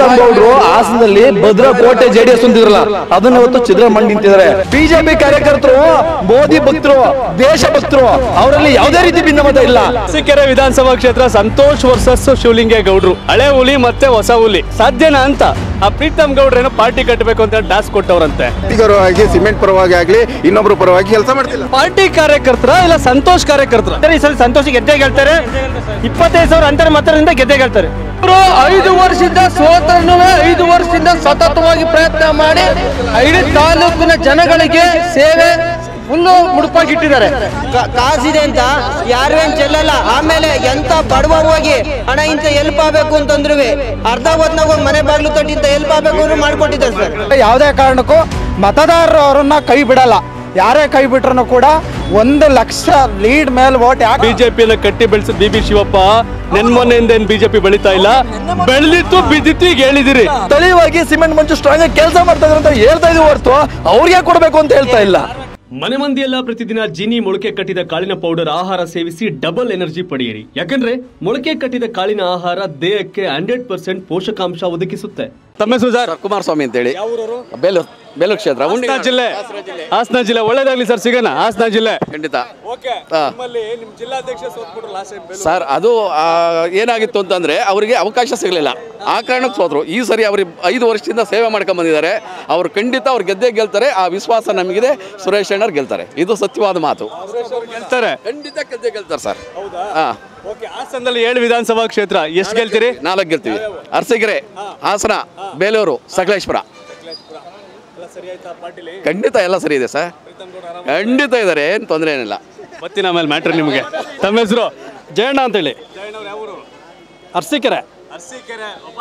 ಪ್ರೀತಮ್ ಗೌಡ್ರು ಹಾಸನದಲ್ಲಿ ಭದ್ರಕೋಟೆ ಜೆಡಿಎಸ್ ಹೊಂದಿದ್ರಲ್ಲ ಅದನ್ನ ಇವತ್ತು ಚಿದ್ರ ಮಾಡಿ ನಿಂತಿದ್ದಾರೆ ಬಿಜೆಪಿ ಕಾರ್ಯಕರ್ತರು ಮೋದಿ ಭಕ್ತರು ದೇಶ ಭಕ್ತರು ಅವರಲ್ಲಿ ಯಾವುದೇ ರೀತಿ ಭಿನ್ನಮತ ಇಲ್ಲ ಅರಸೀಕೆರೆ ವಿಧಾನಸಭಾ ಕ್ಷೇತ್ರ ಸಂತೋಷ್ ವರ್ಸಸ್ ಶಿವಲಿಂಗೇಗೌಡ್ರು ಹಳೆ ಹುಲಿ ಮತ್ತೆ ಹೊಸ ಹುಲಿ ಸಾಧ್ಯನಾ ಅಂತ ಆ ಪ್ರೀತಮ್ ಗೌಡ್ರೇನೋ ಪಾರ್ಟಿ ಕಟ್ಟಬೇಕು ಅಂತ ಟಾಸ್ಕ್ ಕೊಟ್ಟವ್ರಂತೆ ವ್ಯಕ್ತಿಗರವಾಗಿ ಸಿಮೆಂಟ್ ಪರವಾಗಿ ಆಗ್ಲಿ ಇನ್ನೊಬ್ರು ಪರವಾಗಿ ಕೆಲಸ ಮಾಡ್ತಿಲ್ಲ ಪಾರ್ಟಿ ಕಾರ್ಯಕರ್ತರ ಇಲ್ಲ ಸಂತೋಷ್ ಕಾರ್ಯಕರ್ತರ ಈ ಸಲ ಸಂತೋಷ್ ಗೆದ್ದೆ ಗೆಲ್ತಾರೆ ಇಪ್ಪತ್ತೈದು ಸಾವಿರ ಅಂತರ ಮತದಿಂದ ಗೆದ್ದೆ ಗೆಲ್ತಾರೆ ಐದು ವರ್ಷದಿಂದ ಸೋತನು ಐದು ವರ್ಷದಿಂದ ಸತತವಾಗಿ ಪ್ರಯತ್ನ ಮಾಡಿ ಇಡೀ ತಾಲೂಕಿನ ಜನಗಳಿಗೆ ಸೇವೆ ಫುಲ್ಲು ಮುಡುಪಾಗಿಟ್ಟಿದ್ದಾರೆ ಕಾಸಿದೆ ಅಂತ ಯಾರೇನ್ ಚೆಲ್ಲಲ್ಲ ಆಮೇಲೆ ಎಂತ ಬಡವ ಹೋಗಿ ಹಣ ಇಂತ ಎಲ್ಪ್ ಆಗ್ಬೇಕು ಅಂತಂದ್ರು ಅರ್ಧ ಹೊತ್ನಾಗ ಹೋಗಿ ಮನೆ ಬಾಗ್ಲು ತಟ್ಟಿ ಇಂತ ಎಲ್ಪ್ ಆಗ್ಬೇಕು ಅಂದ್ರೆ ಮಾಡ್ಕೊಟ್ಟಿದ್ದಾರೆ ಸರ್ ಯಾವುದೇ ಕಾರಣಕ್ಕೂ ಮತದಾರರು ಅವರನ್ನ ಕೈ ಬಿಡಲ್ಲ ಯಾರೇ ಕೈ ಬಿಟ್ರು ಕೂಡ ಒಂದು ಲಕ್ಷ ಲೀಡ್ ಮೇಲೆ ವೋಟ್ ಯಾಕೆ ಬಿಜೆಪಿನ ಕಟ್ಟಿ ಬೆಳೆಸಿದ ಬಿ ಬಿ ಶಿವಪ್ಪ ನೆನ್ಮೊನ್ನೆಯಿಂದ ಏನ್ ಬಿಜೆಪಿ ಬೆಳೀತಾ ಇಲ್ಲ ಬೆಳೆದಿತ್ತು ಬಿದ್ದಿತ್ತು ಈಗ ಹೇಳಿದಿರಿ ಸ್ಥಳೀಯವಾಗಿ ಸಿಮೆಂಟ್ ಮಂಚು ಸ್ಟ್ರಾಂಗ್ ಆಗಿ ಕೆಲಸ ಮಾಡ್ತಾ ಇದ್ರು ಅಂತ ಹೇಳ್ತಾ ಇದೀವಿ ಹೊರತು ಅವ್ರಿಗೆ ಕೊಡಬೇಕು ಅಂತ ಹೇಳ್ತಾ ಇಲ್ಲ ಮನೆ ಮಂದಿಯೆಲ್ಲ ಪ್ರತಿದಿನ ಜಿನಿ ಮೊಳಕೆ ಕಟ್ಟಿದ ಕಾಳಿನ ಪೌಡರ್ ಆಹಾರ ಸೇವಿಸಿ ಡಬಲ್ ಎನರ್ಜಿ ಪಡೆಯಿರಿ ಯಾಕಂದ್ರೆ ಮೊಳಕೆ ಕಟ್ಟಿದ ಕಾಳಿನ ಆಹಾರ ದೇಹಕ್ಕೆ ಹಂಡ್ರೆಡ್ ಪರ್ಸೆಂಟ್ ಪೋಷಕಾಂಶ ಒದಗಿಸುತ್ತೆ ತಮ್ಮ ಹೆಸರು ಸರ್ ಕುಮಾರಸ್ವಾಮಿ ಅಂತೇಳಿ ಬೇಲೂರು ಬೇಲೂರು ಕ್ಷೇತ್ರ ಉಂಡಿ ಹಾಸನ ಜಿಲ್ಲೆ ಹಾಸನ ಜಿಲ್ಲೆ ಒಳ್ಳೇದಾಗ್ಲಿ ಸರ್ ಸಿಗೋಣ ಹಾಸನ ಜಿಲ್ಲೆ ಖಂಡಿತ ಹಾ. ಸರ್ ಅದು ಆ, ಏನಾಗಿತ್ತು ಅಂತಂದ್ರೆ ಅವರಿಗೆ ಅವಕಾಶ ಸಿಗಲಿಲ್ಲ ಆ ಕಾರಣಕ್ಕೆ ಸೋತರು ಈ ಸರಿ ಅವ್ರಿಗೆ ಐದು ವರ್ಷದಿಂದ ಸೇವೆ ಮಾಡ್ಕೊಂಡ್ ಬಂದಿದ್ದಾರೆ ಅವ್ರು ಖಂಡಿತ ಅವ್ರು ಗೆದ್ದೇ ಗೆಲ್ತಾರೆ ಆ ವಿಶ್ವಾಸ ನಮಗಿದೆ ಸುರೇಶ್ ಅಣ್ಣರ್ ಗೆಲ್ತಾರೆ ಇದು ಸತ್ಯವಾದ ಮಾತು ಗೆಲ್ತಾರೆ ಖಂಡಿತ ಗೆದ್ದೇ ಗೆಲ್ತಾರೆ ಸರ್ ಹಾ ಹಾಸನದಲ್ಲಿ ಏಳು ವಿಧಾನಸಭಾ ಕ್ಷೇತ್ರ ಎಷ್ಟು ಗೆಲ್ತೀರಿ ನಾಲ್ಕು ಗೆಲ್ತೀವಿ ಅರಸೀಕೆರೆ ಹಾಸನ ಬೇಲೂರು ಸಕಲೇಶ್ಪುರ ಖಂಡಿತ ಎಲ್ಲ ಸರಿ ಇದೆ ಸರ್ ಖಂಡಿತ ಇದ್ದಾರೆ ಏನು ತೊಂದರೆ ಏನಿಲ್ಲ ಬರ್ತೀನಿ ಆಮೇಲೆ ಮ್ಯಾಟ್ರ್ ನಿಮಗೆ ತಮ್ಮ ಹೆಸರು ಜಯಣ್ಣ ಅಂತೇಳಿ ಅರ್ಸಿಕೆರೆ ಅರಸೀಕೆರೆ ಒಬ್ಬ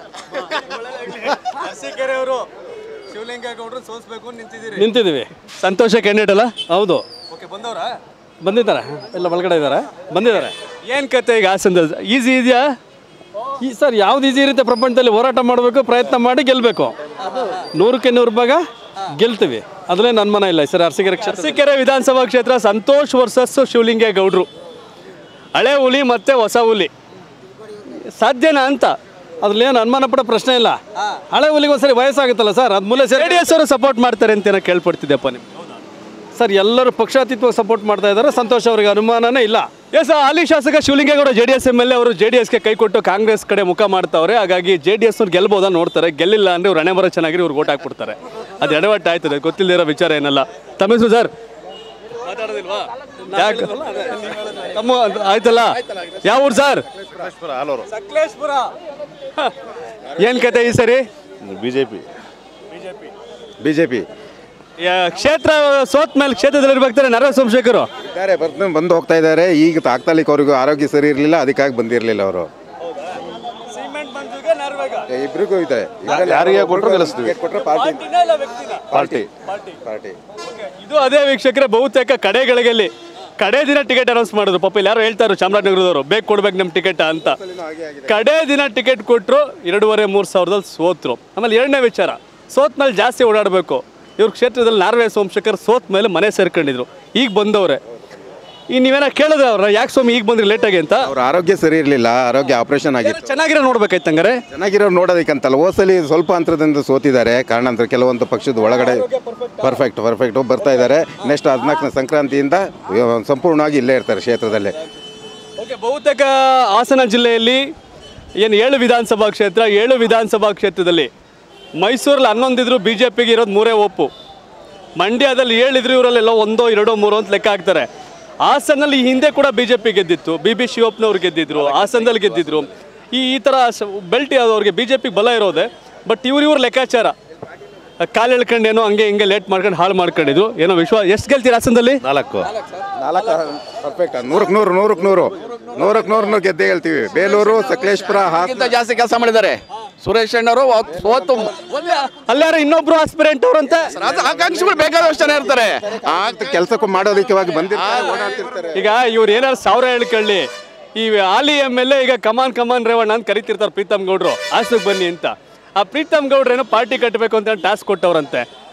ಅರಸೀಕೆರೆ ಅವರು ಶಿವಲಿಂಗೇಗೌಡರು ಸೋಲ್ಸ್ಬೇಕು ಅಂತ ನಿಂತಿದ್ದೀರಿ ನಿಂತಿದ್ದೀವಿ ಸಂತೋಷ ಕ್ಯಾಂಡಿಡೇಟ್ ಅಲ್ಲ ಹೌದು ಓಕೆ ಬಂದವ್ರಾ ಬಂದಿದ್ದಾರೆ ಎಲ್ಲ ಒಳಗಡೆ ಇದ್ದಾರೆ ಬಂದಿದ್ದಾರೆ ಏನು ಕತೆ ಈಗ ಹಾಸನದಲ್ಲಿ ಈಸಿ ಇದೆಯಾ ಈ ಸರ್ ಯಾವ್ದು ಈಸಿ ಇರುತ್ತೆ ಪ್ರಪಂಚದಲ್ಲಿ ಹೋರಾಟ ಮಾಡಬೇಕು ಪ್ರಯತ್ನ ಮಾಡಿ ಗೆಲ್ಲಬೇಕು ನೂರಕ್ಕೆ ನೂರು ಭಾಗ ಗೆಲ್ತೀವಿ ಅದನ್ನೇ ನನ್ನ ಮನ ಇಲ್ಲ ಸರ್ ಅರಸೀಕೆರೆ ಕ್ಷೇತ್ರ ಅರಸೀಕೆರೆ ವಿಧಾನಸಭಾ ಕ್ಷೇತ್ರ ಸಂತೋಷ್ ವರ್ಸಸ್ ಶಿವಲಿಂಗೇಗೌಡರು ಹಳೆ ಹುಲಿ ಮತ್ತೆ ಹೊಸ ಹುಲಿ ಸಾಧ್ಯನಾ ಅಂತ ಅದ್ರಲ್ಲೇನು ಅನುಮಾನ ಪಡೋ ಪ್ರಶ್ನೆ ಇಲ್ಲ ಹಳೆ ಹುಲಿಗೆ ಒಂದ್ಸರಿ ವಯಸ್ಸಾಗುತ್ತಲ್ಲ ಸರ್ ಅದ್ ಮೂಲೆ ಜೆ ಡಿ ಎಸ್ ಅವರು ಸಪೋರ್ಟ್ ಮಾಡ್ತಾರೆ ಅಂತ ಏನೋ ಕೇಳ್ಪಡ್ತಿದ್ದೆಪ್ಪ ನಿಮ್ಗೆ ಸರ್ ಎಲ್ಲರೂ ಪಕ್ಷಾತೀತವಾಗಿ ಸಪೋರ್ಟ್ ಮಾಡ್ತಾ ಇದ್ದಾರೆ ಸಂತೋಷ್ ಅವರಿಗೆ ಅನುಮಾನನೇ ಇಲ್ಲ ಎಸ್ ಹಾಲಿ ಶಾಸಕ Shivalingegowda J D S M L A ಅವರು ಜೆ ಡಿ ಎಸ್ಗೆ ಕೈ ಕೊಟ್ಟು ಕಾಂಗ್ರೆಸ್ ಕಡೆ ಮುಖ ಮಾಡ್ತಾವ್ರೆ ಹಾಗಾಗಿ ಜೆ ಡಿ ಎಸ್ ಅವ್ರು ಗೆಲ್ಬೋದಾ ನೋಡ್ತಾರೆ ಗೆಲ್ಲಿಲ್ಲ ಅಂದ್ರೆ ಇವ್ರು ಹಣೆ ಬರೋ ಚೆನ್ನಾಗಿ ಇವ್ರು ಓಟ್ ಹಾಕ್ಬಿಡ್ತಾರೆ ಅದು ಎಡವಟ್ಟು ಆಯ್ತದೆ ಗೊತ್ತಿಲ್ಲದಿರೋ ವಿಚಾರ ಏನಲ್ಲ ತಮ್ಮ ಹೆಸರು ಸರ್ ಮಾತಾಡೋದಿಲ್ವಾ ಯಾಕೆ ತಮ್ಮ ಆಯ್ತಲ್ಲ ಯಾವ ಊರು ಸರ್ ಸಕಲೇಶ್ಪುರ ಏನ್ ಕತೆ ಈ ಸರಿ ಬಿಜೆಪಿ ಬಿಜೆಪಿ ಯಾ- ಕ್ಷೇತ್ರ ಸೋತ್ ಮೇಲೆ ಕ್ಷೇತ್ರದಲ್ಲಿ ಇರ್ಬೇಕಾರೆ ನರ ಸೋಮಶೇಖರು ಇದ್ದಾರೆ ಬರ್ತ ಬಂದು ಹೋಗ್ತಾ ಇದ್ದಾರೆ ಈಗ ತಾತ್ಕಾಲಿಕ ಅವ್ರಿಗೂ ಆರೋಗ್ಯ ಸರಿ ಇರಲಿಲ್ಲ ಅದಕ್ಕಾಗಿ ಬಂದಿರಲಿಲ್ಲ ಅವರು ಸಿಮೆಂಟ್ ಮಂಜುಗೆ ನರ್ವೇಗ ಇಬ್ರಿಗೂ ಇದೆ ಯಾರಿಗೆ ಕೊಟ್ರು ಗೆಲ್ಲಿಸ್ತೀವಿ. ಕೊಟ್ಟರೆ ಪಾರ್ಟಿ ಪಾರ್ಟಿನ ಇಲ್ಲ ವ್ಯಕ್ತಿನ ಪಾರ್ಟಿ ಪಾರ್ಟಿ ಇದು ಅದೇ ವೀಕ್ಷಕರೇ ಬಹುತೇಕ ಕಡೆಗಳಿಗೆಲ್ಲಿ ಕಡೆ ದಿನ ಟಿಕೆಟ್ ಅನೌನ್ಸ್ ಮಾಡಿದ್ರು ಪಾಪ ಇಲ್ಲಿ ಯಾರೋ ಹೇಳ್ತಾರೆ ಚಾಮರಾಜನಗರದವರು ಬೇಕು ಕೊಡ್ಬೇಕು ನಮ್ಮ ಟಿಕೆಟ್ ಅಂತ ಕಡೆ ದಿನ ಟಿಕೆಟ್ ಕೊಟ್ಟರು ಎರಡೂವರೆ ಮೂರು ಸಾವಿರದಲ್ಲಿ ಸೋತ್ರು ಆಮೇಲೆ ಎರಡನೇ ವಿಚಾರ ಸೋತ್ ಮೇಲೆ ಜಾಸ್ತಿ ಓಡಾಡಬೇಕು ಇವ್ರ ಕ್ಷೇತ್ರದಲ್ಲಿ ನಾರ್ವೆ ಸೋಮಶೇಖರ್ ಸೋತ್ ಮೇಲೆ ಮನೆ ಸೇರ್ಕೊಂಡಿದ್ರು ಈಗ ಬಂದವ್ರೆ ಈಗ ನೀವೇನ ಕೇಳಿದ್ರೆ ಅವ್ರ ಯಾಕೆ ಸ್ವಾಮಿ ಈಗ ಬಂದ್ರಿ ಲೇಟಾಗಿ ಅಂತ ಅವ್ರ ಆರೋಗ್ಯ ಸರಿ ಇರಲಿಲ್ಲ ಆರೋಗ್ಯ ಆಪರೇಷನ್ ಆಗಿತ್ತು ಚೆನ್ನಾಗಿರೋ ನೋಡ್ಬೇಕಾಯ್ತು ಹಂಗಾರೆ ಚೆನ್ನಾಗಿರೋ ನೋಡೋದಕ್ಕಂತಲ್ಲ ಹೋಸಲಿ ಸ್ವಲ್ಪ ಅಂತರದಿಂದ ಸೋತಿದ್ದಾರೆ ಕಾರಣಾಂತರ ಕೆಲವೊಂದು ಪಕ್ಷದ ಒಳಗಡೆ ಪರ್ಫೆಕ್ಟ್ ಪರ್ಫೆಕ್ಟ್ ಬರ್ತಾ ಇದ್ದಾರೆ ನೆಕ್ಸ್ಟ್ ಹದಿನಾಲ್ಕನೇ ಸಂಕ್ರಾಂತಿಯಿಂದ ಸಂಪೂರ್ಣವಾಗಿ ಇಲ್ಲೇ ಇರ್ತಾರೆ ಕ್ಷೇತ್ರದಲ್ಲೇ ಓಕೆ ಬಹುತೇಕ ಹಾಸನ ಜಿಲ್ಲೆಯಲ್ಲಿ ಏನು ಏಳು ವಿಧಾನಸಭಾ ಕ್ಷೇತ್ರ ಏಳು ವಿಧಾನಸಭಾ ಕ್ಷೇತ್ರದಲ್ಲಿ ಮೈಸೂರಲ್ಲಿ ಹನ್ನೊಂದಿದ್ರು ಬಿ ಜೆ ಪಿಗೆ ಇರೋದು ಮೂರೇ ಒಪ್ಪು ಮಂಡ್ಯದಲ್ಲಿ ಏಳಿದ್ರು ಇವರಲ್ಲೆಲ್ಲ ಒಂದೋ ಎರಡೋ ಮೂರೋ ಅಂತ ಲೆಕ್ಕ ಹಾಕ್ತಾರೆ ಹಾಸನಲ್ಲಿ ಈ ಹಿಂದೆ ಕೂಡ ಬಿ ಜೆ ಪಿ ಗೆದ್ದಿತ್ತು ಬಿ ಬಿ ಶಿವಪ್ಪನವ್ರು ಗೆದ್ದಿದ್ರು ಹಾಸನದಲ್ಲಿ ಗೆದ್ದಿದ್ರು ಈ ಈ ಥರ ಬೆಲ್ಟ್ ಅವ್ರಿಗೆ ಬಿ ಜೆ ಪಿಗೆ ಬಲ ಇರೋದೆ ಬಟ್ ಇವ್ರ ಇವ್ರ ಲೆಕ್ಕಾಚಾರ ಕಾಲು ಎಳ್ಕೊಂಡು ಏನೋ ಹಂಗೆ ಹಿಂಗೆ ಲೇಟ್ ಮಾಡ್ಕೊಂಡು ಹಾಳು ಮಾಡ್ಕೊಂಡಿದ್ರು ಏನೋ ವಿಶ್ವಾಸ ಎಷ್ಟು ಗೆಲ್ತೀರಿ ಹಾಸನದಲ್ಲಿ ನಾಲ್ಕು ನಾಲ್ಕು ಪರ್ಫೆಕ್ಟ್ ನೂರಕ್ಕೆ ನೂರು ನೂರಕ್ಕೆ ನೂರು ನೂರಕ್ಕೆ ನೂರು ನೂರು ಗೆದ್ದೇ ಹೇಳ್ತೀವಿ ಬೇಲೂರು ಸಕಲೇಶ್ಪುರ ಹಾಸನ ಅದಕ್ಕಿಂತ ಜಾಸ್ತಿ ಕೆಲಸ ಮಾಡಿದ್ದಾರೆ ಸುರೇಶ್ ಅಣ್ಣವರು ಅವತ್ತು ಸೋತು ಅಲ್ಲಾರ ಇನ್ನೊಬ್ರು ಆಸ್ಪಿರೆಂಟ್ ಅವ್ರಂತೆ ಅದು ಆಕಾಂಕ್ಷಿಗಳು ಬೇಕಾದಷ್ಟು ಜನ ಇರ್ತಾರೆ ಕೆಲಸಕ್ಕೂ ಮಾಡೋದಕ್ಕೆ ಬಂದಿರ್ತಾರೆ ಓಡಾಡ್ತಿರ್ತಾರೆ ಈಗ ಇವ್ರು ಏನಾರು ಸಾವಿರ ಹೇಳ್ಕೊಳ್ಳಿ ಈ ಹಾಲಿ ಎಮ್ ಎಲ್ ಎ ಈಗ ಕಮಾನ್ ಕಮಾನ್ ರೇವಣ್ಣ ಅಂತ ಕರಿತಿರ್ತಾರೆ ಪ್ರೀತಮ್ ಗೌಡ್ರು ಆಸಕ್ಕೆ ಬನ್ನಿ ಅಂತ ಆ ಪ್ರೀತಮ್ ಗೌಡ್ರು ಏನೋ ಪಾರ್ಟಿ ಕಟ್ಟಬೇಕು ಅಂತ ಟಾಸ್ಕ್ ಕೊಟ್ಟವ್ರಂತೆ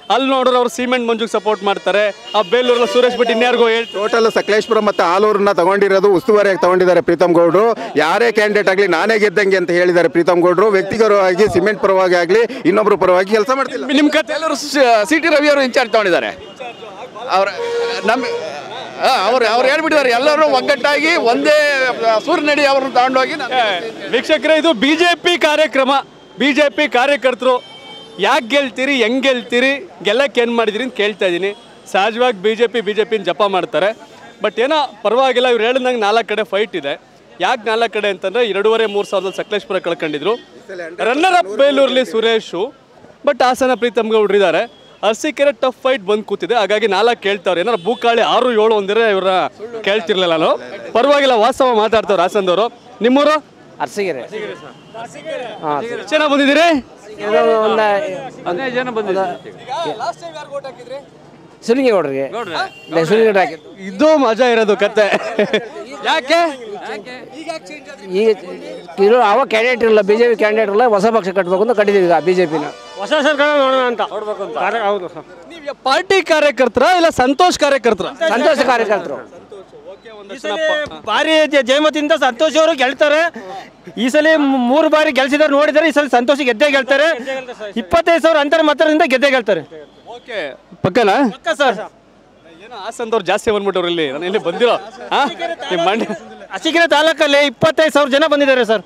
ಅಲ್ಲಿ ನೋಡಿದ್ರೆ ಅವ್ರು ಸಿಮೆಂಟ್ ಮಂಜುಗೆ ಸಪೋರ್ಟ್ ಮಾಡ್ತಾರೆ ಆ ಬೇಲೂರಲ್ಲಿ ಸುರೇಶ್ ಬಿಟ್ಟು ಇನ್ಯಾರಿಗೋ ಹೇಳ್ತಾರೆ ಟೋಟಲ್ ಸಕಲೇಶ್ಪುರ ಮತ್ತು ಆಲೂರನ್ನ ತಗೊಂಡಿರೋದು ಉಸ್ತುವಾರಿಯಾಗಿ ತಗೊಂಡಿದ್ದಾರೆ ಪ್ರೀತಮ್ ಗೌಡ್ರು ಯಾರೇ ಕ್ಯಾಂಡಿಡೇಟ್ ಆಗಲಿ ನಾನೇ ಗೆದ್ದಂಗೆ ಅಂತ ಹೇಳಿದ್ದಾರೆ ಪ್ರೀತಮ್ ಗೌಡ್ರು ವ್ಯಕ್ತಿಗತವಾಗಿ ಸಿಮೆಂಟ್ ಪರವಾಗಿ ಆಗಲಿ ಇನ್ನೊಬ್ಬರು ಪರವಾಗಿ ಕೆಲಸ ಮಾಡ್ತಿಲ್ಲ ನಿಮ್ಮ ಕತೆ ಎಲ್ಲರೂ ಸಿ ಟಿ ರವಿ ಅವರು ಇನ್ಚಾರ್ಜ್ ತಗೊಂಡಿದ್ದಾರೆ ಅವ್ರ ನಮ್ಮ ಅವ್ರು ಅವ್ರು ಹೇಳ್ಬಿಟ್ಟಿದ್ದಾರೆ ಎಲ್ಲರೂ ಒಗ್ಗಟ್ಟಾಗಿ ಒಂದೇ ಸೂರ್ಯನಡಿ ಅವ್ರನ್ನ ತಗೊಂಡೋಗಿ ನಾನು- ವೀಕ್ಷಕರೇ ಇದು ಬಿಜೆಪಿ ಕಾರ್ಯಕ್ರಮ ಬಿಜೆಪಿ ಕಾರ್ಯಕರ್ತರು ಯಾಕೆ ಗೆಲ್ತೀರಿ ಹೆಂಗ್ ಗೆಲ್ತೀರಿ ಗೆಲ್ಲಕ್ಕೆ ಏನು ಮಾಡಿದಿರಿ ಅಂತ ಕೇಳ್ತಾ ಇದ್ದೀನಿ ಸಹಜವಾಗಿ ಬಿ ಜೆ ಪಿ ಬಿ ಜೆ ಪಿನ ಜಪ ಮಾಡ್ತಾರೆ ಬಟ್ ಏನೋ ಪರವಾಗಿಲ್ಲ ಇವ್ರು ಹೇಳ್ದಂಗೆ ನಾಲ್ಕು ಕಡೆ ಫೈಟ್ ಇದೆ ಯಾಕೆ ನಾಲ್ಕು ಕಡೆ ಅಂತಂದ್ರೆ ಎರಡೂವರೆ ಮೂರು ಸಾವಿರದಲ್ಲಿ ಸಕಲೇಶ್ಪುರ ಕಳ್ಕೊಂಡಿದ್ರು ರನ್ನರ್ ಅಪ್ ಬೇಲೂರಲ್ಲಿ ಸುರೇಶು ಬಟ್ ಹಾಸನ ಪ್ರೀತಮ್ ಗೌಡ್ರು ಇದ್ದಾರೆ ಅರಸೀಕೆರೆ ಟಫ್ ಫೈಟ್ ಬಂದು ಕೂತಿದೆ ಹಾಗಾಗಿ ನಾಲ್ಕು ಕೇಳ್ತಾವ್ರೆ ಏನಾರು ಬೂಕಾಳಿ ಆರು ಏಳು ಒಂದಿದ್ರೆ ಇವ್ರ ಕೇಳ್ತಿರ್ಲಿಲ್ಲ ನಾನು ಪರವಾಗಿಲ್ಲ ವಾಸ್ತವ ಮಾತಾಡ್ತಾವ್ರೆ ಹಾಸನದವರು ನಿಮ್ಮೂರು ಅರಸಿಗೆರೆ ಎಷ್ಟು ಜನ ಬಂದಿದ್ದೀರಿ ಒಂದು ಹದಿನೈದು ಜನ ಬಂದಿದ್ದಾರೆ ಸುಲಿಂಗೇಗೌಡ್ರಿಗೆ ಸುಲಿಂಗೇಗೌಡ್ರು ಹಾಕಿದ್ದು ಇದು ಮಜಾ ಇರೋದು ಕತೆ ಯಾಕೆ ಈಗ ಇರೋ ಅವ ಕ್ಯಾಂಡಿಡೇಟ್ ಇರಲ್ಲ ಬಿ ಜೆ ಪಿ ಕ್ಯಾಂಡಿಡೇಟ್ ಇಲ್ಲ ಹೊಸ ಪಕ್ಷ ಕಟ್ಟಬೇಕು ಅಂತ ಕಟ್ಟಿದ್ದೀವಿ ಈಗ ಬಿ ಜೆ ಪಿನ ಹೊಸ ಸರ್ಕಾರ ನೋಡೋಣ ಅಂತ ಕಾರ್ಯ- ಹೌದು ಸರ್ ನೀವು ಪಾರ್ಟಿ ಕಾರ್ಯಕರ್ತರ ಇಲ್ಲ ಸಂತೋಷ್ ಕಾರ್ಯಕರ್ತರ ಸಂತೋಷ ಕಾರ್ಯಕರ್ತರು ಈ ಸಲ ಭಾರಿ ಜ- ಜಯಮತಿಯಿಂದ ಸಂತೋಷ್ ಅವರು ಗೆಲ್ತಾರೆ ಈ ಸಲ ಮೂ- ಮೂರು ಬಾರಿ ಗೆಲ್ಸಿದಾರೆ ನೋಡಿದರೆ ಈ ಸಲ ಸಂತೋಷ್ ಗೆದ್ದೇ ಗೆಲ್ತಾರೆ ಇಪ್ಪತ್ತೈದು ಸಾವಿರ ಅಂತರ ಮತದಿಂದ ಗೆದ್ದೇ ಗೆಲ್ತಾರೆ ಓಕೆ ಪಕ್ಕನಾ ಪಕ್ಕ ಸರ್ ಏನೋ ಹಾಸನದವ್ರು ಜಾಸ್ತಿ ಬಂದ್ಬಿಟ್ಟವ್ರು ಇಲ್ಲಿ ನಾನು ಇಲ್ಲಿ ಬಂದಿರೋ ಹಾ ನಿಮ್ಮ ಮಂಡ್ಯ ಅಸಿಕೆರೆ ತಾಲೂಕಲ್ಲಿ ಇಪ್ಪತ್ತೈದು ಸಾವಿರ ಜನ ಬಂದಿದ್ದಾರೆ ಸರ್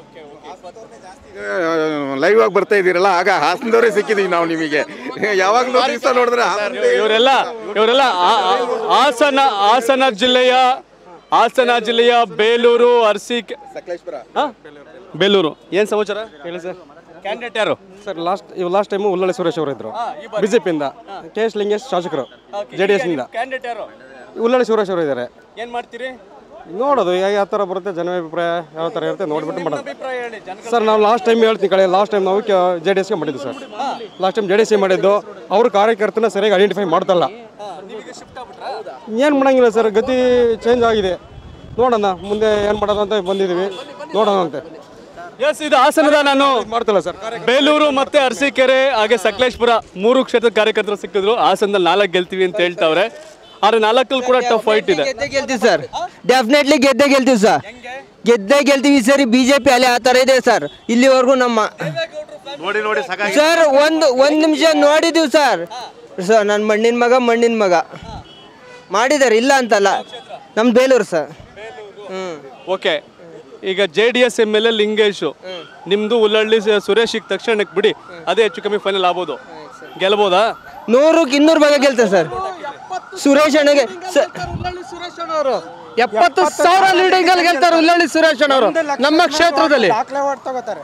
ಲೈವ್ ಆಗಿ ಬರ್ತಾ ಇದ್ದೀರಲ್ಲ ಆಗ ಹಾಸನದವರೇ ಸಿಕ್ಕಿದೀವಿ ನಾವು ನಿಮಗೆ ಯಾವಾಗಲೂ ದಿವಸ ನೋಡಿದ್ರೆ ಹಾಸನದೇ ಇವರೆಲ್ಲ ಇವರೆಲ್ಲ ಆ- ಆ- ಹಾಸನ ಹಾಸನ ಜಿಲ್ಲೆಯ ಹಾಸನ ಜಿಲ್ಲೆಯ ಬೇಲೂರು ಅರಸೀಕೆ ಸಕಲೇಶ್ಪುರ ಹಾ? ಬೇಲೂರು ಏನ್ ಸಮಾಚಾರ ಹೇಳಿ ಸರ್ ಕ್ಯಾಂಡಿಡೇಟ್ ಯಾರು ಸರ್ ಲಾಸ್ಟ್ ಇವ್ ಲಾಸ್ಟ್ ಟೈಮು ಉಳ್ಳಳ್ಳಿ ಸುರೇಶ್ ಅವರು ಇದ್ರು ಬಿಜೆಪಿಯಿಂದ ಕೆ ಎಸ್ ಲಿಂಗೇಶ್ ಶಾಸಕರು ಜೆ ಡಿ ಎಸ್ನಿಂದ ಕ್ಯಾಂಡಿಡೇಟ್ ಯಾರು ಉಳ್ಳಳ್ಳಿ ಸುರೇಶ್ ಅವರು ಇದ್ದಾರೆ ಏನ್ ಮಾಡ್ತೀರಿ ನೋಡೋದು ಯಾವ ಯಾವ ಥರ ಬರುತ್ತೆ ಜನ ಅಭಿಪ್ರಾಯ ಯಾವ ಥರ ಇರುತ್ತೆ ನೋಡ್ಬಿಟ್ಟು ಮಾಡೋದು ಅಭಿಪ್ರಾಯ ಹೇಳಿ ಜನ ಸರ್ ನಾವು ಲಾಸ್ಟ್ ಟೈಮ್ ಹೇಳ್ತೀನಿ ಕಳೆ ಲಾಸ್ಟ್ ಟೈಮ್ ನಾವು ಜೆ ಡಿ ಎಸ್ಗೆ ಮಾಡಿದ್ದು ಸರ್ ಲಾಸ್ಟ್ ಟೈಮ್ ಜೆ ಡಿ ಎಸ್ಗೆ ಮಾಡಿದ್ದು ಅವ್ರ ಕಾರ್ಯಕರ್ತನ ಸರಿಯಾಗಿ ಐಡೆಂಟಿಫೈ ಮಾಡ್ತಲ್ಲ ಏನು ಮಾಡಂಗಿಲ್ಲ ಸರ್ ಗತಿ ಚೇಂಜ್ ಆಗಿದೆ ನೋಡೋಣ ಮುಂದೆ ಏನು ಮಾಡೋದು ಅಂತ ಬಂದಿದ್ದೀವಿ ನೋಡೋಣ ಅಂತೆ ಎಸ್ ಇದು ಹಾಸನದ ನಾನು ಮಾಡ್ತಿಲ್ಲ ಸರ್ ಬೇಲೂರು ಮತ್ತೆ ಅರಸೀಕೆರೆ ಹಾಗೆ ಸಕಲೇಶ್ಪುರ ಮೂರು ಕ್ಷೇತ್ರದ ಕಾರ್ಯಕರ್ತರು ಸಿಕ್ಕಿದ್ರು ಹಾಸನದಲ್ಲಿ ನಾಲ್ಕು ಗೆಲ್ತೀವಿ ಅಂತ ಹೇಳ್ತಾವ್ರೆ ಆದ್ರೆ ನಾಲ್ಕಲ್ಲಿ ಕೂಡ ಟಫ್ ಫೈಟ್ ಇದೆ ಗೆದ್ದೇ ಗೆಲ್ತೀವಿ ಸರ್ ಡೆಫಿನೆಟ್ಲಿ ಗೆದ್ದೇ ಗೆಲ್ತೀವಿ ಸರ್ ಗೆದ್ದೇ ಗೆಲ್ತೀವಿ ಈ ಸರಿ ಬಿಜೆಪಿ ಅಲೆ ಆ ಥರ ಇದೆ ಸರ್ ಇಲ್ಲಿವರೆಗೂ ನಮ್ಮ ಸರ್ ಒಂದು ಒಂದು ನಿಮಿಷ ನೋಡಿದೀವಿ ಸರ್ ಸರ್ ನನ್ನ ಮಣ್ಣಿನ ಮಗ ಮಣ್ಣಿನ ಮಗ ಮಾಡಿದ್ದಾರೆ ಇಲ್ಲ ಅಂತಲ್ಲ ನಮ್ಮ ಬೇಲೂರು ಸರ್ ಹ್ಞೂ ಓಕೆ ಈಗ J D S M L A Lingesh ನಿಮ್ದು ಉಲ್ಲಳ್ಳಿ ಸ- ಸುರೇಶ್ ಈಗ ತಕ್ಷಣಕ್ಕೆ ಬಿಡಿ ಅದೇ ಹೆಚ್ಚು ಕಮ್ಮಿ ಫೈನಲ್ ಆಗ್ಬೋದು ಗೆಲ್ಬೋದಾ ನೂರಕ್ಕೆ ಇನ್ನೂರು ಭಾಗ ಗೆಲ್ತಾರೆ ಸರ್ ಸುರೇಶ್ ಅಣ್ಣಗೆ ಸ- ಎಪ್ಪತ್ತು ಸಾವಿರ ಲೀಡಿಂಗ್ ಅಲ್ಲಿ ಗೆಲ್ತಾರೆ ಉಲ್ಲಳ್ಳಿ ಸುರೇಶ್ ಅವರು ನಮ್ಮ ಕ್ಷೇತ್ರದಲ್ಲಿ ದಾಖಲೆ ಓಟ್ ತಗೋತಾರೆ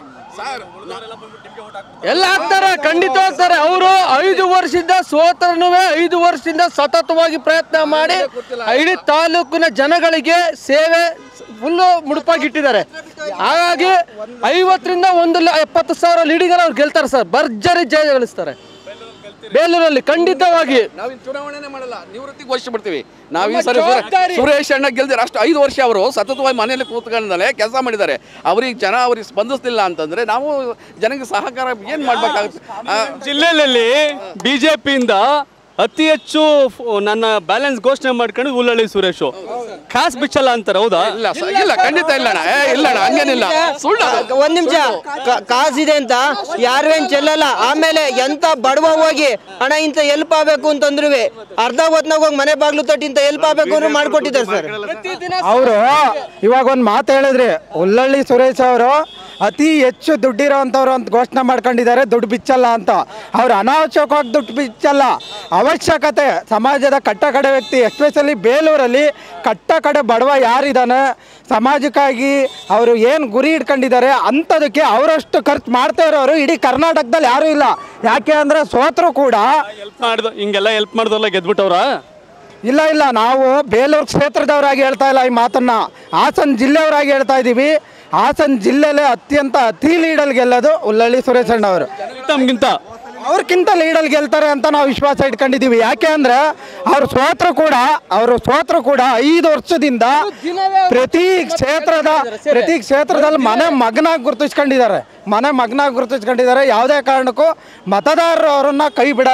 ಎಲ್ಲ ಹಾಕ್ತಾರೆ ಖಂಡಿತ ಹೋಗ್ತಾರೆ ಅವರು ಐದು ವರ್ಷದಿಂದ ಸೋತರನುವೆ ಐದು ವರ್ಷದಿಂದ ಸತತವಾಗಿ ಪ್ರಯತ್ನ ಮಾಡಿ ಇಡೀ ತಾಲೂಕಿನ ಜನಗಳಿಗೆ ಸೇವೆ ಫುಲ್ಲು ಮುಡುಪಾಗಿಟ್ಟಿದ್ದಾರೆ ಹಾಗಾಗಿ ಐವತ್ತರಿಂದ ಒಂದು ಲ- ಎಪ್ಪತ್ತು ಸಾವಿರ ಲೀಡಿಂಗಲ್ಲಿ ಅವ್ರು ಗೆಲ್ತಾರೆ ಸರ್ ಭರ್ಜರಿ ಜಯ ಗಳಿಸ್ತಾರೆ ಬೇಲೂರಲ್ಲಿ ಖಂಡಿತವಾಗಿ ನಾವು ಇಲ್ಲಿ ಚುನಾವಣೆನೇ ಮಾಡಲ್ಲ ನಿವೃತ್ತಿಗೆ ಘೋಷಿಸ್ಬಿಡ್ತೀವಿ ನಾವು ಈ ಸರಿ ಸುರೇ- ಸುರೇಶ್ ಅಣ್ಣ ಗೆಲ್ದಿರ ಅಷ್ಟು ಐದು ವರ್ಷ ಅವರು ಸತತವಾಗಿ ಮನೆಯಲ್ಲಿ ಕೂತ್ಕೊಂಡಲೆ ಕೆಲಸ ಮಾಡಿದ್ದಾರೆ ಅವ್ರಿಗೆ ಜನ ಅವ್ರಿಗೆ ಸ್ಪಂದಿಸ್ತಿಲ್ಲ ಅಂತಂದ್ರೆ ನಾವು ಜನಕ್ಕೆ ಸಹಕಾರ ಏನು ಮಾಡ್ಬೇಕಾಗುತ್ತೆ ಆ, ಜಿಲ್ಲೆಯಲ್ಲಿ ಬಿಜೆಪಿಯಿಂದ ಅತಿ ಹೆಚ್ಚು ಫ್- ನನ್ನ ಬ್ಯಾಲೆನ್ಸ್ ಘೋಷಣೆ ಮಾಡ್ಕೊಂಡು ಉಲ್ಲಳ್ಳಿ ಸುರೇಶು ಕಾಸ್ ಬಿಚ್ಚಲ್ಲ ಅಂತಾರೆ ಹೌದಾ ಇಲ್ಲ ಸ- ಇಲ್ಲ ಖಂಡಿತ ಇಲ್ಲ ಅಣ್ಣ ಏ ಇಲ್ಲ ಅಣ್ಣ ಹಂಗೇನಿಲ್ಲ ಸುಳ್ಳು ಅದು. ಒಂದ್ ನಿಮಿಷ ಕಾಸಿದೆ ಅಂತ ಯಾರೇನ್ ಚೆಲ್ಲಲ್ಲ ಆಮೇಲೆ ಎಂತ ಬಡವ ಹೋಗಿ ಹಣ ಇಂತ ಎಲ್ಪ್ ಆಗ್ಬೇಕು ಅಂತಂದ್ರು ಅರ್ಧ ಹೊತ್ನಾಗ ಹೋಗಿ ಮನೆ ಬಾಗ್ಲು ತಟ್ಟಿ ಇಂತ ಎಲ್ಪ್ ಆಗ್ಬೇಕು ಅಂದ್ರೆ ಮಾಡ್ಕೊಟ್ಟಿದ್ದಾರೆ ಸರ್ ಅವರು ಇವಾಗ ಒಂದು ಮಾತು ಹೇಳಿದ್ರಿ ಉಲ್ಲಳ್ಳಿ ಸುರೇಶ್ ಅವರು ಅತಿ ಹೆಚ್ಚು ದುಡ್ಡಿರೋವಂಥವ್ರು ಅಂತ ಘೋಷಣೆ ಮಾಡ್ಕೊಂಡಿದ್ದಾರೆ ದುಡ್ಡು ಬಿಚ್ಚಲ್ಲ ಅಂತ ಅವ್ರು ಅನಾವಶ್ಯಕವಾಗಿ ದುಡ್ಡು ಬಿಚ್ಚಲ್ಲ ಅವಶ್ಯಕತೆ ಸಮಾಜದ ಕಟ್ಟ ಕಡೆ ವ್ಯಕ್ತಿ ಎಸ್ಪೆಷಲಿ ಬೇಲೂರಲ್ಲಿ ಕಟ್ಟ ಕಡೆ ಬಡವ ಯಾರಿದ್ದಾನೆ ಸಮಾಜಕ್ಕಾಗಿ ಅವರು ಏನು ಗುರಿ ಇಟ್ಕೊಂಡಿದ್ದಾರೆ ಅಂಥದಕ್ಕೆ ಅವರಷ್ಟು ಖರ್ಚು ಮಾಡ್ತಾ ಇರೋರು ಇಡೀ ಕರ್ನಾಟಕದಲ್ಲಿ ಯಾರೂ ಇಲ್ಲ ಯಾಕೆ ಅಂದರೆ ಸೋತರು ಕೂಡ ಹೆಲ್ಪ್ ಮಾಡ್ದು ಹಿಂಗೆಲ್ಲ ಹೆಲ್ಪ್ ಮಾಡಿದವಲ್ಲ ಗೆದ್ಬಿಟ್ಟವ್ರ ಇಲ್ಲ ಇಲ್ಲ ನಾವು ಬೇಲೂರು ಕ್ಷೇತ್ರದವರಾಗಿ ಹೇಳ್ತಾ ಇಲ್ಲ ಈ ಮಾತನ್ನ ಹಾಸನ ಜಿಲ್ಲೆಯವರಾಗಿ ಹೇಳ್ತಾ ಇದ್ದೀವಿ ಹಾಸನ ಜಿಲ್ಲೆಯಲ್ಲೇ ಅತ್ಯಂತ ಅತಿ ಲೀಡಲ್ ಗೆಲ್ಲೋದು ಉಲ್ಲಳ್ಳಿ ಸುರೇಶ್ ಅಣ್ಣ ಅವರು ತಮ್ಗಿಂತ ಅವ್ರಕ್ಕಿಂತ ಲೀಡಲ್ ಗೆಲ್ತಾರೆ ಅಂತ ನಾವು ವಿಶ್ವಾಸ ಇಟ್ಕೊಂಡಿದ್ದೀವಿ ಯಾಕೆ ಅಂದ್ರೆ ಅವ್ರು ಸೋತರು ಕೂಡ ಅವರು ಸೋತರು ಕೂಡ ಐದು ವರ್ಷದಿಂದ ಪ್ರತಿ ಕ್ಷೇತ್ರದ ಪ್ರತಿ ಕ್ಷೇತ್ರದಲ್ಲಿ ಮನೆ ಮಗನಾಗಿ ಗುರುತಿಸ್ಕೊಂಡಿದ್ದಾರೆ ಮನೆ ಮಗನಾಗಿ ಗುರುತಿಸ್ಕೊಂಡಿದ್ದಾರೆ ಯಾವುದೇ ಕಾರಣಕ್ಕೂ ಮತದಾರರು ಅವರನ್ನ ಕೈ ಬಿಡಲ್ಲ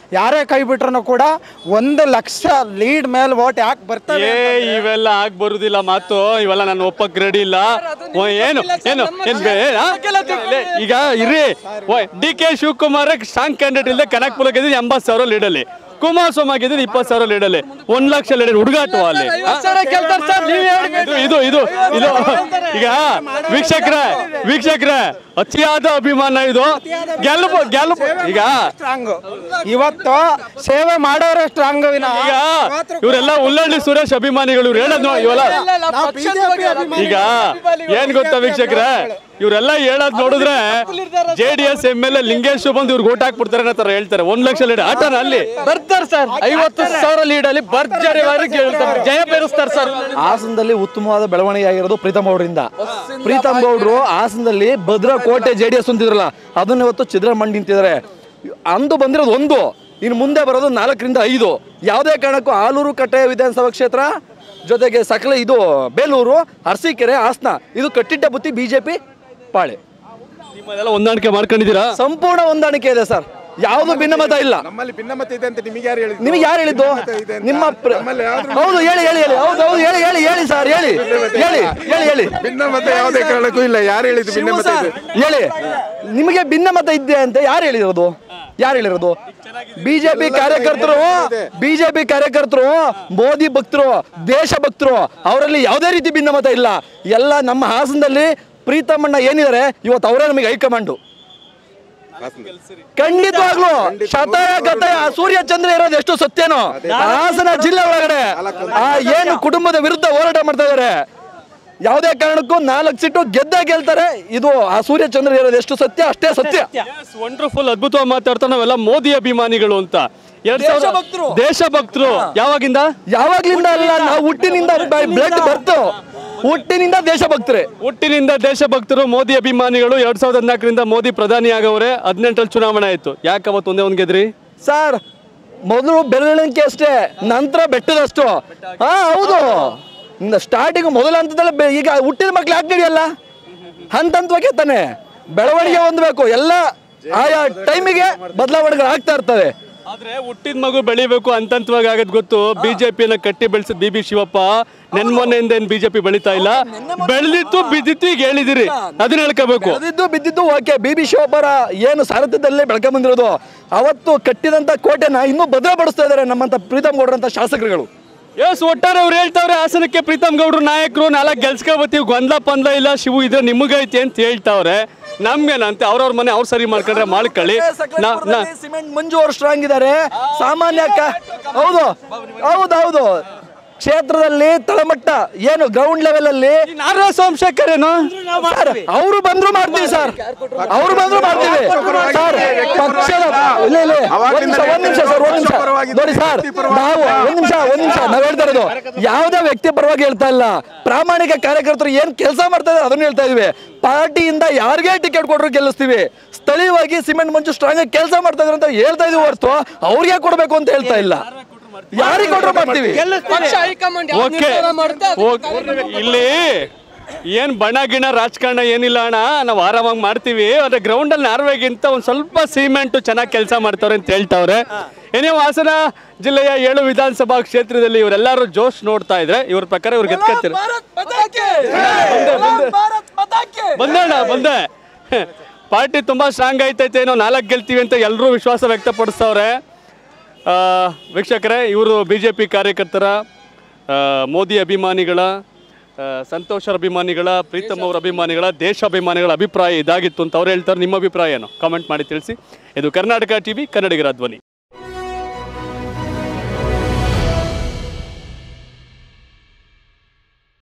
ಯಾರೇ ಕೈ ಬಿಟ್ರು ಕೂಡ ಒಂದು ಲಕ್ಷ ಲೀಡ್ ಮೇಲೆ ವೋಟ್ ಯಾಕೆ ಬರ್ತದೆ ಏ ಇವೆಲ್ಲ ಆಗ್ ಬರುದಿಲ್ಲ ಮಾತು ಇವೆಲ್ಲ ನಾನು ಒಪ್ಪಕ್ ರೆಡಿ ಇಲ್ಲ ಓ, ಏನು ಏನು ಏನ್ ಬೇ- ಆ? ಲೇ, ಈಗ ಇರ್ರಿ D K Shivakumar strong candidate ಇಲ್ಲದೆ ಕನಕ್ಪುರ ಗೆದ್ದಿದ್ದು ಎಂಬತ್ತು ಸಾವಿರ ಲೀಡಲ್ಲಿ ಕುಮಾರಸ್ವಾಮಿ ಗೆದ್ದಿದ್ದು ಇಪ್ಪತ್ತು ಸಾವಿರ ಲೀಡಲ್ಲಿ ಒಂದ್ ಲಕ್ಷ ಲೀಡರ್ ಹುಡುಗಾಟವ ಅಲ್ಲಿ ಆ? ಇದು ಇದು ಇದು ಇದು ಈಗ ವೀಕ್ಷಕ್ರೆ ವೀಕ್ಷಕ್ರೆ ಅತಿಯಾದ ಅಭಿಮಾನ ಇದು ಗೆಲುಬು ಗೆಲುಬು ಈಗ ಸ್ಟ್ರಾಂಗ್ ಇವತ್ತು ಸೇವೆ ಮಾಡೋರೇ ಸ್ಟ್ರಾಂಗ್ ಈಗ ಇವರೆಲ್ಲ ಉಲ್ಲಳ್ಳಿ ಸುರೇಶ್ ಅಭಿಮಾನಿಗಳು ಇವ್ರು ಹೇಳೋದ್ ನೋಡಿ ಇವೆಲ್ಲ ಈಗ ಏನ್ ಗೊತ್ತಾ ವೀಕ್ಷಕ್ರೆ ಇವರೆಲ್ಲ ಹೇಳೋದ್ ನೋಡಿದ್ರೆ J D S M L A Lingesh ಬಂದು ಇವ್ರಿಗೆ ಓಟ್ ಹಾಕ್ಬಿಡ್ತಾರೆ ಅನ್ನೋ ತರ ಹೇಳ್ತಾರೆ ಒಂದ್ ಲಕ್ಷ ಲೀಡ್ ಆಟನ ಅಲ್ಲಿ ಬರ್ತಾರೆ ಸರ್ ಐವತ್ತು ಸಾವಿರ ಲೀಡಲ್ಲಿ ಭರ್ಜರಿ ಗೆಲ್ತಾರೆ ಜಯ ಬೆರೆಸ್ತಾರೆ ಸರ್ ಹಾಸನದಲ್ಲಿ ಉತ್ತಮವಾದ ಬೆಳವಣಿಗೆ ಆಗಿರೋದು ಪ್ರೀತಮ್ ಗೌಡ್ರಿಂದ ಪ್ರೀತಮ್ ಗೌಡ್ರು ಹಾಸನದಲ್ಲಿ ಭದ್ರಾ ಕೋಟೆ ಜೆ ಡಿ ಎಸ್ ಅಂತಿದ್ರಲ್ಲ ಅದನ್ನ ಇವತ್ತು ಚಿದ್ರಮಂಡಿ ನಿಂತಿದ್ದಾರೆ ಅಂದು ಬಂದಿರೋದು ಒಂದು ಇನ್ನು ಮುಂದೆ ಬರೋದು ನಾಲ್ಕರಿಂದ ಐದು ಯಾವುದೇ ಕಾರಣಕ್ಕೂ ಆಲೂರು ಕಟ್ಟೆ ವಿಧಾನಸಭಾ ಕ್ಷೇತ್ರ ಜೊತೆಗೆ ಸಕಲ ಇದು ಬೇಲೂರು ಅರಸೀಕೆರೆ ಹಾಸನ ಇದು ಕಟ್ಟಿಟ್ಟ ಬುತ್ತಿ ಬಿಜೆಪಿ ಪಾಳೆ ನಿಮ್ಮದೆಲ್ಲ ಹೊಂದಾಣಿಕೆ ಮಾಡ್ಕೊಂಡಿದ್ದೀರಾ ಸಂಪೂರ್ಣ ಹೊಂದಾಣಿಕೆ ಇದೆ ಸರ್ ಯಾವುದು ಭಿನ್ನಮತ ಇಲ್ಲ ನಮ್ಮಲ್ಲಿ ಭಿನ್ನಮತ ಇದೆ ಅಂತ ನಿಮಗೆ ಯಾರು ಹೇಳಿದ್ರು ನಿಮಗೆ ಯಾರು ಹೇಳಿದ್ದು ನಿಮ್ಮ ಪ್ರ- ಹೌದು ಹೇಳಿ ಹೇಳಿ ಹೇಳಿ ಹೌದು ಹೌದು ಹೇಳಿ ಹೇಳಿ ಹೇಳಿ ಸರ್ ಹೇಳಿ ಹೇಳಿ ಹೇಳಿ ಹೇಳಿ ಭಿನ್ನಮತ ಯಾವುದೇ ಕಾರಣಕ್ಕೂ ಇಲ್ಲ ಯಾರು ಹೇಳಿದ್ರು ಶಿವು ಭಿನ್ನಮತ ಸರ್, ಇದೆ ಹೇಳಿ ನಿಮಗೆ ಭಿನ್ನಮತ ಇದೆ ಅಂತ ಯಾರು ಹೇಳಿರೋದು ಯಾರು ಹೇಳಿರೋದು ಬಿಜೆಪಿ ಕಾರ್ಯಕರ್ತರು ಬಿಜೆಪಿ ಕಾರ್ಯಕರ್ತರು ಮೋದಿ ಭಕ್ತರು ದೇಶ ಭಕ್ತರು ಅವರಲ್ಲಿ ಯಾವುದೇ ರೀತಿ ಭಿನ್ನಮತ ಇಲ್ಲ ಎಲ್ಲ ನಮ್ಮ ಹಾಸನದಲ್ಲಿ ಪ್ರೀತಮಣ್ಣ ಏನಿದ್ದಾರೆ ಇವತ್ತು ಅವರೇ ನಮಗೆ ಹೈಕಮಾಂಡು ಖಂಡಿತವಾಗ್ಲು ಶತಾಯ ಗತಾಯ ಸೂರ್ಯ ಚಂದ್ರ ಇರೋದು ಎಷ್ಟು ಸತ್ಯನೋ ಹಾಸನ ಜಿಲ್ಲೆ ಒಳಗಡೆ ಆ ಏನು ಕುಟುಂಬದ ವಿರುದ್ಧ ಹೋರಾಟ ಮಾಡ್ತಾ ಇದಾರೆ ಯಾವುದೇ ಕಾರಣಕ್ಕೂ ನಾಲ್ಕು ಸೀಟು ಗೆದ್ದ ಗೆಲ್ತಾರೆ ಇದು ಆ ಸೂರ್ಯ ಚಂದ್ರ ಇರೋದು ಎಷ್ಟು ಸತ್ಯ ಅಷ್ಟೇ ಸತ್ಯ ವಂಡರ್ಫುಲ್ ಅದ್ಭುತವಾಗಿ ಮಾತಾಡ್ತಾ ನಾವೆಲ್ಲ ಮೋದಿ ಅಭಿಮಾನಿಗಳು ಅಂತ ಎರಡ್ ಸಾವಿರದ ದೇಶಭಕ್ತರು. ದೇಶಭಕ್ತರು ಯಾವಾಗಿಂದ ಯಾವಾಗ್ಲಿಂದ ಅಲ್ಲ ನಾವು ಹುಟ್ಟಿನಿಂದ ಬ್ಲಡ್ ಬರ್ತು ಹುಟ್ಟಿನಿಂದ ದೇಶಭಕ್ತರೆ ಹುಟ್ಟಿನಿಂದ ದೇಶಭಕ್ತರು ಮೋದಿ ಅಭಿಮಾನಿಗಳು ಎರಡ್ ಸಾವಿರದ ಹದಿನಾಲ್ಕರಿಂದ ಮೋದಿ ಪ್ರಧಾನಿ ಆಗವ್ರೆ ಹದಿನೆಂಟರಲ್ಲಿ ಚುನಾವಣೆ ಆಯ್ತು ಯಾಕೆ ಅವತ್ತು ಒಂದೇ ಒಂದ್ ಗೆದ್ರಿ ಸರ್ ಮೊದಲು ಬೆರಳಿಕೆ ಅಷ್ಟೇ ನಂತರ ಬೆಟ್ಟದಷ್ಟು ಹಾ ಹೌದು ಸ್ಟಾರ್ಟಿಂಗ್ ಮೊದಲ ಹಂತದಲ್ಲ ಬೆ- ಈಗ ಹುಟ್ಟಿದ ಮಕ್ಳು ಯಾಕೆ ನಡೆಯಲ್ಲ ಹಂತ ಹಂತವಾಗಿ ತಾನೆ ಬೆಳವಣಿಗೆ ಹೊಂದಬೇಕು ಎಲ್ಲ ಆಯಾ ಟೈಮಿಗೆ ಬದಲಾವಣೆಗಳು ಆಗ್ತಾ ಇರ್ತವೆ ಆದ್ರೆ ಹುಟ್ಟಿದ ಮಗು ಬೆಳಿಬೇಕು ಹಂತಂತವಾಗಿ ಆಗದ್ ಗೊತ್ತು ಬಿಜೆಪಿಯನ್ನ ಕಟ್ಟಿ ಬೆಳೆಸಿದ ಬಿ ಬಿ ಶಿವಪ್ಪ ನೆನ್ಮೊನ್ನೆಯಿಂದ ಏನ್ ಬಿಜೆಪಿ ಬೆಳಿತಾ ಇಲ್ಲ ಬೆಳೆದಿತ್ತು ಬಿದ್ದಿತ್ತು ಈಗ ಹೇಳಿದಿರಿ ಅದನ್ನ ಹೇಳ್ಕೋಬೇಕು ಅದಿದ್ದು ಬಿದ್ದಿದ್ದು ಓಕೆ ಬಿ ಬಿ ಶಿವಪ್ಪರ ಏನು ಸಾರಥ್ಯದಲ್ಲೇ ಬೆಳಕ ಬಂದಿರೋದು ಅವತ್ತು ಕಟ್ಟಿದಂತ ಕೋಟೆನ ಇನ್ನೂ ಭದ್ರಪಡಿಸ್ತಾ ಇದ್ದಾರೆ ನಮ್ಮಂತ ಪ್ರೀತಮ್ ಗೌಡ್ರಂತ ಶಾಸಕರುಗಳು ಎಸ್ ಒಟ್ಟಾರೆ ಅವ್ರು ಹೇಳ್ತಾವ್ರೆ ಹಾಸನಕ್ಕೆ ಪ್ರೀತಮ್ ಗೌಡ್ರು ನಾಯಕರು ನಾಲ್ಕು ಗೆಲ್ಸ್ಕೊಬತ್ತೀವಿ ಗೊಂದಲ ಪಂದ್ಲ ಇಲ್ಲ ಶಿವು ಇದ್ರೆ ನಿಮಗೈತಿ ಅಂತ ಹೇಳ್ತಾವ್ರೆ ನಮ್ಗೇನಂತೆ ಅವ್ರವ್ರ ಮನೆ ಅವ್ರು ಸರಿ ಮಾಡ್ಕೊಂಡ್ರೆ ಮಾಡ್ಕೊಳ್ಳಿ ನಾ ನಾ ಸಿಮೆಂಟ್ ಮಂಜು ಅವರು ಸ್ಟ್ರಾಂಗ್ ಇದ್ದಾರೆ ಸಾಮಾನ್ಯ ಕ- ಹೌದು ಹೌದು ಹೌದು ಕ್ಷೇತ್ರದಲ್ಲಿ ತಳಮಟ್ಟ ಏನು ಗ್ರೌಂಡ್ ಲೆವೆಲ್ ಅಲ್ಲಿ ನಾರ್ವ ಸೋಮಶೇಖರ್ ಏನು ಅವರು ಬಂದ್ರು ಮಾಡ್ತೀವಿ ಸರ್ ಅವರು ಬಂದ್ರು ಮಾಡ್ತೀವಿ ಸರ್ ಪಕ್ಷದ ಇಲ್ಲ ಇಲ್ಲ ಒಂದ್ ನಿಮಿಷ ಒಂದ್ ನಿಮಿಷ ಸರ್ ಒಂದ್ ನಿಮಿಷ ನೋಡಿ ಸರ್ ನಾವು ಒಂದ್ ನಿಮಿಷ ಒಂದ್ ನಿಮಿಷ ನಾವ್ ಹೇಳ್ತಾ ಇರೋದು ಯಾವುದೇ ವ್ಯಕ್ತಿ ಪರವಾಗಿ ಹೇಳ್ತಾ ಇಲ್ಲ ಪ್ರಾಮಾಣಿಕ ಕಾರ್ಯಕರ್ತರು ಏನ್ ಕೆಲಸ ಮಾಡ್ತಾ ಇದ್ದಾರೆ ಅದನ್ನ ಹೇಳ್ತಾ ಇದೀವಿ ಪಾರ್ಟಿಯಿಂದ ಯಾರಿಗೇ ಟಿಕೆಟ್ ಕೊಟ್ಟರು ಗೆಲ್ಲಿಸ್ತೀವಿ ಸ್ಥಳೀಯವಾಗಿ ಸಿಮೆಂಟ್ ಮಂಜು ಸ್ಟ್ರಾಂಗ್ ಆಗಿ ಕೆಲಸ ಮಾಡ್ತಾ ಇದ್ದಾರೆ ಅಂತ ಹೇಳ್ತಾ ಇದೀವಿ ಹೊರತು ಅವ್ರಿಗೆ ಕೊಡ್ಬೇಕು ಅಂತ ಹೇಳ್ತಾ ಇಲ್ಲ ಯಾರಿಗೆ ಕೊಟ್ಟರು ಮಾಡ್ತೀವಿ ಪಕ್ಷ ಹೈಕಮಾಂಡ್ ಯಾವ್ದು ಓಕೆ ನಿರ್ಧಾರ ಮಾಡುತ್ತೆ ಅದು ಓಕೆ. ಇಲ್ಲಿ ಏನ್ ಬಣ ಗಿಣ ರಾಜಕಾರಣ ಏನಿಲ್ಲ ಅಣ್ಣ ನಾವು ಆರಾಮಾಗಿ ಮಾಡ್ತೀವಿ ಆದ್ರೆ ಗ್ರೌಂಡ್ ಅಲ್ಲಿ ನಾರ್ವೆಗಿಂತ ಒಂದ್ ಸ್ವಲ್ಪ ಸಿಮೆಂಟ್ ಚೆನ್ನಾಗಿ ಕೆಲಸ ಮಾಡ್ತಾವ್ರೆ ಅಂತ ಹೇಳ್ತಾವ್ರೆ ಏನೇ ಹಾಸನ ಜಿಲ್ಲೆಯ ಏಳು ವಿಧಾನಸಭಾ ಕ್ಷೇತ್ರದಲ್ಲಿ ಇವರೆಲ್ಲರೂ ಜೋಶ್ ನೋಡ್ತಾ ಇದ್ರೆ ಇವ್ರ ಪ್ರಕಾರ ಇವ್ರು ಗೆದ್ಕತ್ತೀರ ಬಂದಣ್ಣ ಬಂದೆ ಪಾರ್ಟಿ ತುಂಬಾ ಸ್ಟ್ರಾಂಗ್ ಐತೈತೆ ಏನೋ ನಾಲ್ಕು ಗೆಲ್ತೀವಿ ಅಂತ ಎಲ್ಲರೂ ವಿಶ್ವಾಸ ವ್ಯಕ್ತಪಡಿಸ್ತವ್ರೆ ಆ, ವೀಕ್ಷಕರೇ ಇವರು ಬಿ ಜೆ ಪಿ ಕಾರ್ಯಕರ್ತರ ಆ, ಮೋದಿ ಅಭಿಮಾನಿಗಳ ಆ, ಸಂತೋಷ್ ಅವ್ರ ಅಭಿಮಾನಿಗಳ ಪ್ರೀತಮ್ ಅವ್ರ ಅಭಿಮಾನಿಗಳ ದೇಶಾಭಿಮಾನಿಗಳ ಅಭಿಪ್ರಾಯ ಇದಾಗಿತ್ತು ಅಂತ ಅವ್ರು ಹೇಳ್ತಾರೆ ನಿಮ್ಮ ಅಭಿಪ್ರಾಯ ಏನು ಕಾಮೆಂಟ್ ಮಾಡಿ ತಿಳಿಸಿ ಇದು ಕರ್ನಾಟಕ ಟಿವಿ ಕನ್ನಡಿಗರ ಧ್ವನಿ